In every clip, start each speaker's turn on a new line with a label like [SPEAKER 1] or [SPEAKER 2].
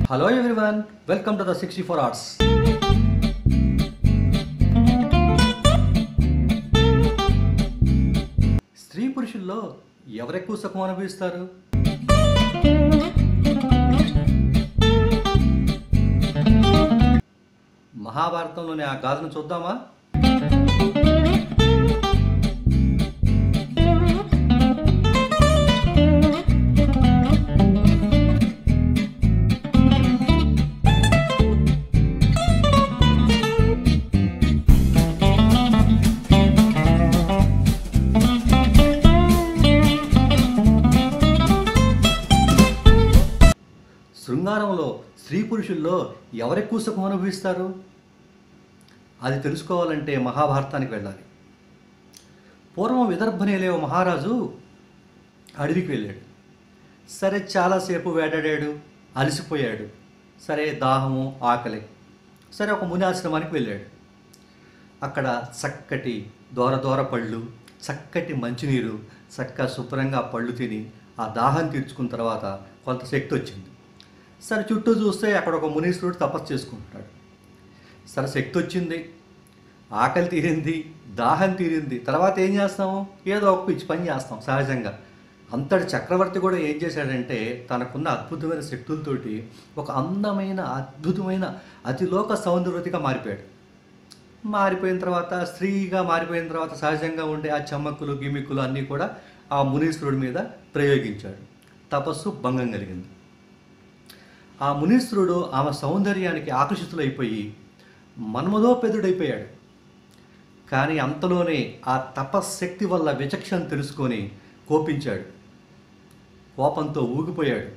[SPEAKER 1] hello everyone welcome to the sixty four arts స్త్రీ పురుషుల్లో ఎవరెక్కువ సుఖం అనుభవిస్తారు మహాభారతంలోని ఆ గాథను చూద్దామా శృంగారంలో స్త్రీ పురుషుల్లో ఎవరెక్కువ సుఖం అనుభవిస్తారు అది తెలుసుకోవాలంటే మహాభారతానికి వెళ్ళాలి పూర్వం విదర్భనేలే ఓ మహారాజు అడవికి వెళ్ళాడు సరే చాలాసేపు వేటాడాడు అలసిపోయాడు సరే దాహము ఆకలి సరే ఒక మునాశ్రమానికి వెళ్ళాడు అక్కడ చక్కటి దోర దోర పళ్ళు చక్కటి మంచినీరు చక్క శుభ్రంగా పళ్ళు తిని ఆ దాహం తీర్చుకున్న తర్వాత కొంత శక్తి వచ్చింది సరే చుట్టూ చూస్తే అక్కడ ఒక మునీశ్వరుడు తపస్సు చేసుకుంటున్నాడు సరే శక్తి వచ్చింది ఆకలి తీరింది దాహం తీరింది తర్వాత ఏం చేస్తాము ఏదో ఒక పిచ్చి పని చేస్తాం సహజంగా అంతటి చక్రవర్తి కూడా ఏం చేశాడంటే తనకున్న అద్భుతమైన శక్తులతోటి ఒక అందమైన అద్భుతమైన అతిలోక సౌందర్యతగా మారిపోయాడు మారిపోయిన తర్వాత స్త్రీగా మారిపోయిన తర్వాత సహజంగా ఉండే ఆ చమ్మక్కులు గిమిక్కులు అన్నీ కూడా ఆ మునీశ్వరుడి మీద ప్రయోగించాడు తపస్సు భంగం కలిగింది ఆ మునీశ్వరుడు ఆమె సౌందర్యానికి ఆకర్షితులైపోయి మన్మధోపేదుడైపోయాడు కానీ అంతలోనే ఆ తపశ్శక్తి వల్ల విచక్షణ తెలుసుకొని కోపించాడు కోపంతో ఊగిపోయాడు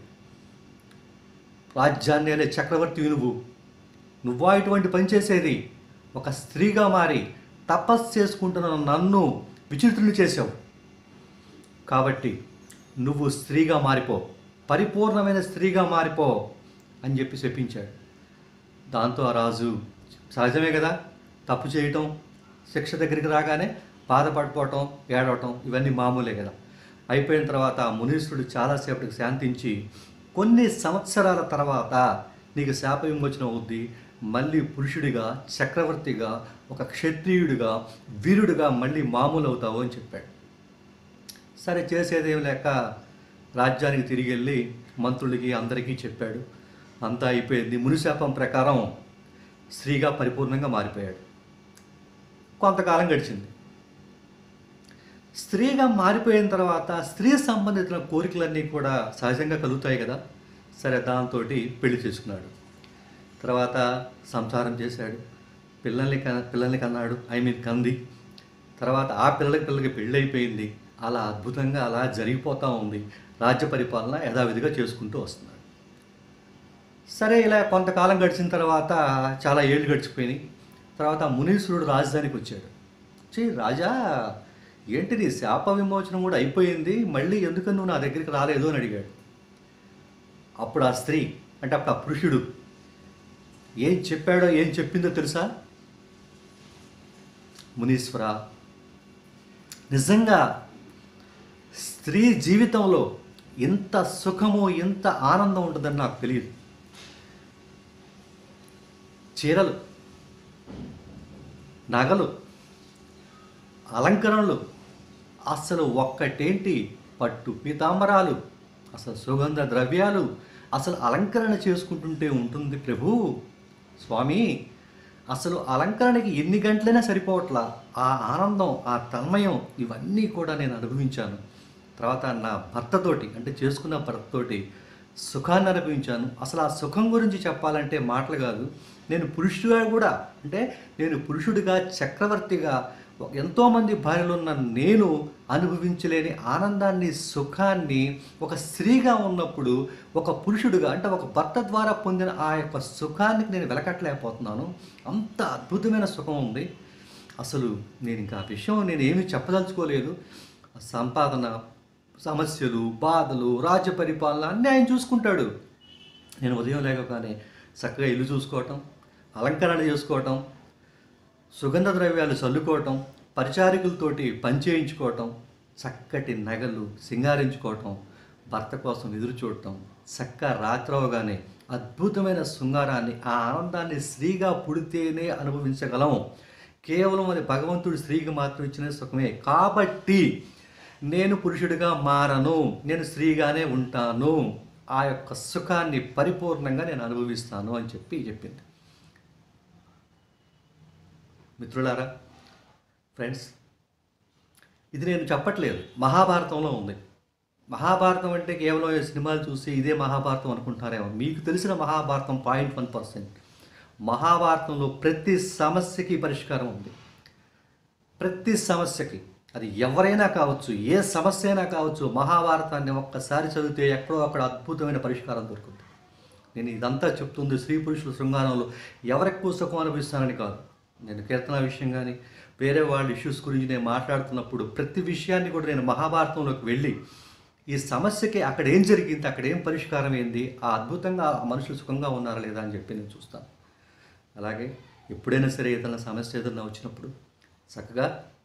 [SPEAKER 1] రాజ్యాన్నేలే చక్రవర్తి నువ్వు నువ్వా ఇటువంటి పని చేసేది ఒక స్త్రీగా మారి తపస్సు చేసుకుంటున్న నన్ను విచిత్రులు చేశావు కాబట్టి నువ్వు స్త్రీగా మారిపో పరిపూర్ణమైన స్త్రీగా మారిపో అని చెప్పి చెప్పించాడు దాంతో ఆ రాజు సహజమే కదా తప్పు చేయటం శిక్ష దగ్గరికి రాగానే బాధపడిపోవటం ఏడవటం ఇవన్నీ మామూలే కదా అయిపోయిన తర్వాత ఆ మునీశ్వరుడు చాలాసేపటికి శాంతించి కొన్ని సంవత్సరాల తర్వాత నీకు శాప విమోచనం అవుద్ది మళ్ళీ పురుషుడిగా చక్రవర్తిగా ఒక క్షత్రియుడిగా వీరుడిగా మళ్ళీ మామూలు అవుతావు అని చెప్పాడు సరే చేసేదేం లేక రాజ్యానికి తిరిగి వెళ్ళి మంత్రులకి అందరికీ చెప్పాడు అంతా అయిపోయింది మునిశాపం ప్రకారం స్త్రీగా పరిపూర్ణంగా మారిపోయాడు కొంతకాలం గడిచింది స్త్రీగా మారిపోయిన తర్వాత స్త్రీ సంబంధిత కోరికలన్నీ కూడా సహజంగా కలుగుతాయి కదా సరే దాంతో పెళ్లి చేసుకున్నాడు తర్వాత సంసారం చేశాడు పిల్లల్ని క పిల్లల్ని కన్నాడు ఐ మీన్ కంది తర్వాత ఆ పిల్లలకి పిల్లలకి పెళ్ళి అయిపోయింది అలా అద్భుతంగా అలా జరిగిపోతూ ఉంది రాజ్య పరిపాలన యథావిధిగా చేసుకుంటూ వస్తున్నాడు సరే ఇలా కొంతకాలం గడిచిన తర్వాత చాలా ఏళ్ళు గడిచిపోయినాయి తర్వాత మునీశ్వరుడు రాజధానికి వచ్చాడు చీ రాజా ఏంటిది శాప విమోచనం కూడా అయిపోయింది మళ్ళీ ఎందుకు నువ్వు నా దగ్గరికి రాలేదు అని అడిగాడు అప్పుడు ఆ స్త్రీ అంటే అప్పుడు ఆ పురుషుడు ఏం చెప్పాడో ఏం చెప్పిందో తెలుసా మునీశ్వర నిజంగా స్త్రీ జీవితంలో ఎంత సుఖము ఎంత ఆనందం ఉంటుందని నాకు తెలియదు చీరలు నగలు అలంకరణలు అసలు ఒక్కటేంటి పట్టు పీతాంబరాలు అసలు సుగంధ ద్రవ్యాలు అసలు అలంకరణ చేసుకుంటుంటే ఉంటుంది ప్రభు స్వామి అసలు అలంకరణకి ఎన్ని గంటలైనా సరిపోవట్లా ఆ ఆనందం ఆ తన్మయం ఇవన్నీ కూడా నేను అనుభవించాను తర్వాత నా భర్తతోటి అంటే చేసుకున్న భర్తతోటి సుఖాన్ని అనుభవించాను అసలు ఆ సుఖం గురించి చెప్పాలంటే మాటలు కాదు నేను పురుషుడిగా కూడా అంటే నేను పురుషుడిగా చక్రవర్తిగా ఎంతోమంది భార్యలు ఉన్న నేను అనుభవించలేని ఆనందాన్ని సుఖాన్ని ఒక స్త్రీగా ఉన్నప్పుడు ఒక పురుషుడిగా అంటే ఒక భర్త ద్వారా పొందిన ఆ యొక్క సుఖానికి నేను వెలకట్టలేకపోతున్నాను అంత అద్భుతమైన సుఖం ఉంది అసలు నేను ఇంకా ఆ విషయం నేను ఏమీ చెప్పదలుచుకోలేదు సంపాదన సమస్యలు బాధలు రాజ్య పరిపాలన అన్నీ ఆయన చూసుకుంటాడు నేను ఉదయం లేకగానే చక్కగా ఇల్లు చూసుకోవటం అలంకరణ చేసుకోవటం సుగంధ ద్రవ్యాలు చల్లుకోవటం పరిచారికులతోటి పని చేయించుకోవటం చక్కటి నగలు సింగారించుకోవటం భర్త కోసం ఎదురు చూడటం చక్క రాత్రవగానే అద్భుతమైన శృంగారాన్ని ఆ ఆనందాన్ని స్త్రీగా పుడితేనే అనుభవించగలం కేవలం అది భగవంతుడు స్త్రీకి మాత్రం ఇచ్చిన సుఖమే కాబట్టి నేను పురుషుడిగా మారను నేను స్త్రీగానే ఉంటాను ఆ యొక్క సుఖాన్ని పరిపూర్ణంగా నేను అనుభవిస్తాను అని చెప్పి చెప్పింది మిత్రులారా ఫ్రెండ్స్ ఇది నేను చెప్పట్లేదు మహాభారతంలో ఉంది మహాభారతం అంటే కేవలం ఈ సినిమాలు చూసి ఇదే మహాభారతం అనుకుంటారేమో మీకు తెలిసిన మహాభారతం పాయింట్ వన్ పర్సెంట్ మహాభారతంలో ప్రతి సమస్యకి పరిష్కారం ఉంది ప్రతి సమస్యకి అది ఎవరైనా కావచ్చు ఏ సమస్య అయినా కావచ్చు మహాభారతాన్ని ఒక్కసారి చదివితే ఎక్కడో అక్కడ అద్భుతమైన పరిష్కారం దొరుకుతుంది నేను ఇదంతా చెప్తుంది స్త్రీ పురుషుల శృంగారంలో ఎవరెక్కువ సుఖం అనిపిస్తానని కాదు నేను కీర్తన విషయం కానీ వేరే వాళ్ళ ఇష్యూస్ గురించి నేను మాట్లాడుతున్నప్పుడు ప్రతి విషయాన్ని కూడా నేను మహాభారతంలోకి వెళ్ళి ఈ సమస్యకి అక్కడ ఏం జరిగింది అక్కడ ఏం పరిష్కారం ఏంది ఆ అద్భుతంగా ఆ మనుషులు సుఖంగా ఉన్నారా లేదా అని చెప్పి నేను చూస్తాను అలాగే ఎప్పుడైనా సరే ఏదైనా సమస్య ఏదైనా వచ్చినప్పుడు చక్కగా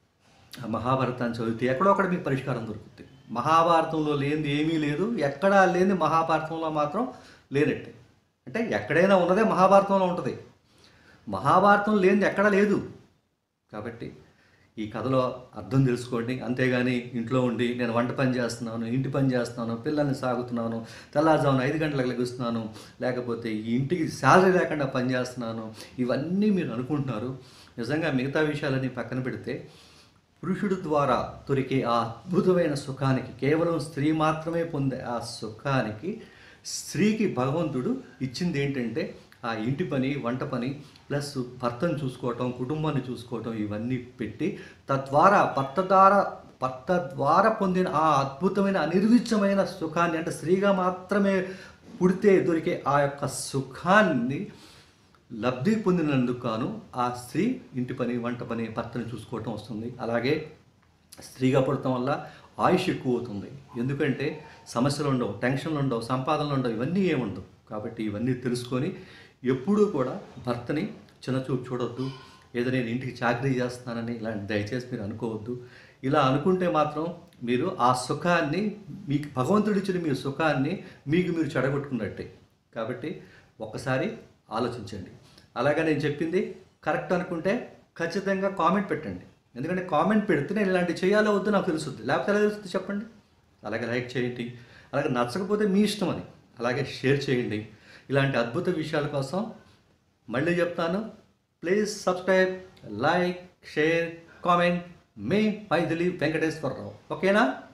[SPEAKER 1] ఆ మహాభారతాన్ని చదివితే ఎక్కడో అక్కడ మీకు పరిష్కారం దొరుకుతుంది మహాభారతంలో లేనిది ఏమీ లేదు ఎక్కడా లేని మహాభారతంలో మాత్రం లేనట్టే అంటే ఎక్కడైనా ఉన్నదే మహాభారతంలో ఉంటుంది మహాభారతం లేనిది ఎక్కడా లేదు కాబట్టి ఈ కథలో అర్థం తెలుసుకోండి అంతేగాని ఇంట్లో ఉండి నేను వంట పని చేస్తున్నాను ఇంటి పని చేస్తున్నాను పిల్లల్ని సాగుతున్నాను తెల్లారుజామున ఐదు గంటలకు లెగుస్తున్నాను లేకపోతే ఈ ఇంటికి శాలరీ లేకుండా పని చేస్తున్నాను ఇవన్నీ మీరు అనుకుంటున్నారు నిజంగా మిగతా విషయాలన్నీ పక్కన పెడితే పురుషుడు ద్వారా దొరికే ఆ అద్భుతమైన సుఖానికి కేవలం స్త్రీ మాత్రమే పొందే ఆ సుఖానికి స్త్రీకి భగవంతుడు ఇచ్చింది ఏంటంటే ఆ ఇంటి పని వంట పని ప్లస్ భర్తను చూసుకోవటం కుటుంబాన్ని చూసుకోవటం ఇవన్నీ పెట్టి తద్వారా భర్త ద్వారా భర్త ద్వారా పొందిన ఆ అద్భుతమైన అనిర్విచ్చమైన సుఖాన్ని అంటే స్త్రీగా మాత్రమే పుడితే దొరికే ఆ యొక్క సుఖాన్ని లబ్ధి పొందినందుకు గాను ఆ స్త్రీ ఇంటి పని వంట పని భర్తని చూసుకోవటం వస్తుంది అలాగే స్త్రీగా పుడటం వల్ల ఆయుష్ ఎక్కువ అవుతుంది ఎందుకంటే సమస్యలు ఉండవు టెన్షన్లు ఉండవు సంపాదనలు ఉండవు ఇవన్నీ ఏముండవు కాబట్టి ఇవన్నీ తెలుసుకొని ఎప్పుడూ కూడా భర్తని చిన్నచూపు చూడొద్దు ఏదో నేను ఇంటికి చాకరీ చేస్తున్నానని ఇలాంటి దయచేసి మీరు అనుకోవద్దు ఇలా అనుకుంటే మాత్రం మీరు ఆ సుఖాన్ని మీకు భగవంతుడు ఇచ్చిన మీ సుఖాన్ని మీకు మీరు చెడగొట్టుకున్నట్టే కాబట్టి ఒక్కసారి ఆలోచించండి అలాగే నేను చెప్పింది కరెక్ట్ అనుకుంటే ఖచ్చితంగా కామెంట్ పెట్టండి ఎందుకంటే కామెంట్ పెడితే నేను ఇలాంటివి చేయాలో వద్దు నాకు తెలుస్తుంది లేకపోతే ఎలా తెలుస్తుంది చెప్పండి అలాగే లైక్ చేయండి అలాగే నచ్చకపోతే మీ ఇష్టం అని అలాగే షేర్ చేయండి ఇలాంటి అద్భుత విషయాల కోసం మళ్ళీ చెప్తాను please subscribe like share comment మే మైథిలి వెంకటేశ్వరరావు ఓకేనా